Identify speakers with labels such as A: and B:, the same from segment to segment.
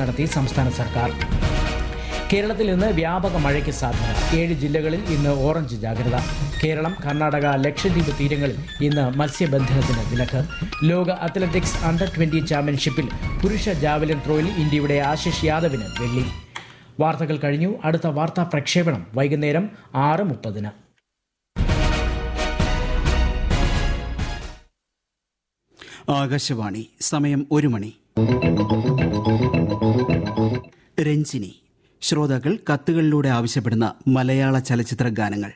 A: നടത്തി സംസ്ഥാന സർക്കാർ കേരളത്തിൽ ഇന്ന് വ്യാപക മഴയ്ക്ക് സാധ്യത ഏഴ് ജില്ലകളിൽ ഇന്ന് ഓറഞ്ച് ജാഗ്രത കേരളം കർണാടക ലക്ഷദ്വീപ് തീരങ്ങളിൽ ഇന്ന് മത്സ്യബന്ധനത്തിന് വിലക്ക് ലോക അത്ലറ്റിക്സ് അണ്ടർ ട്വന്റി ചാമ്പ്യൻഷിപ്പിൽ പുരുഷ ജാവലിൻ ത്രോയിൽ ഇന്ത്യയുടെ ആശിഷ് യാദവിന് വെള്ളി വാർത്തകൾ കഴിഞ്ഞു അടുത്ത വാർത്താ പ്രക്ഷേപണം വൈകുന്നേരം ആറ് മുപ്പതിന്
B: ആകാശവാണി സമയം ഒരു മണി രഞ്ജിനി ശ്രോതാക്കൾ കത്തുകളിലൂടെ ആവശ്യപ്പെടുന്ന മലയാള ചലച്ചിത്ര ഗാനങ്ങൾ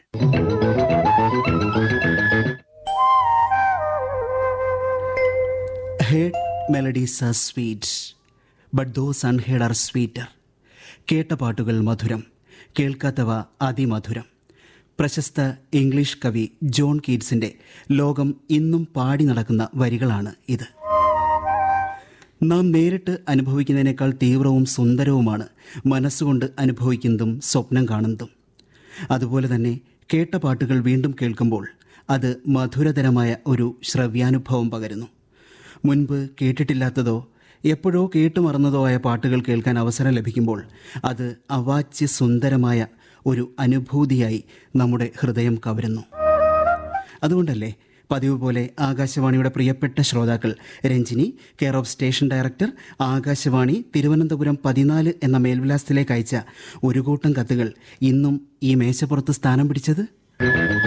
B: heard melodies are sweet but those unheard are sweeter കേട്ട പാട്ടുകൾ മധുരം കേൾക്കാത്തവ അതിമധുരം പ്രശസ്ത ഇംഗ്ലീഷ് കവി ജോൺ കീറ്റ്സിന്റെ ലോകം ഇന്നും പാടി നടക്കുന്ന വരികളാണ് ഇത് നാം നേരിട്ട് അനുഭവിക്കുന്നതിനേക്കാൾ തീവ്രവും സുന്ദരവുമാണ് മനസ്സുകൊണ്ട് അനുഭവിക്കുന്നതും സ്വപ്നം കാണുന്നതും അതുപോലെ തന്നെ കേട്ട പാട്ടുകൾ വീണ്ടും കേൾക്കുമ്പോൾ അത് മധുരതരമായ ഒരു ശ്രവ്യാനുഭവം പകരുന്നു മുൻപ് കേട്ടിട്ടില്ലാത്തതോ എപ്പോഴോ കേട്ടുമറന്നതോ ആയ പാട്ടുകൾ കേൾക്കാൻ അവസരം ലഭിക്കുമ്പോൾ അത് അവാച്യ സുന്ദരമായ ഒരു അനുഭൂതിയായി നമ്മുടെ ഹൃദയം കവരുന്നു അതുകൊണ്ടല്ലേ പതിവ് പോലെ ആകാശവാണിയുടെ പ്രിയപ്പെട്ട ശ്രോതാക്കൾ Ranjini care of station director Akashvani Thiruvananthapuram പതിനാല് എന്ന മേൽവിലാസത്തിലേക്ക് അയച്ച ഒരു കൂട്ടം കത്തുകൾ ഇന്നും ഈ മേശപ്പുറത്ത് സ്ഥാനം പിടിച്ചത്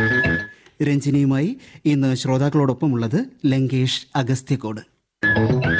B: രഞ്ജിനിയുമായി ഇന്ന് ശ്രോതാക്കളോടൊപ്പമുള്ളത് ലങ്കേഷ് അഗസ്ത്യക്കോട്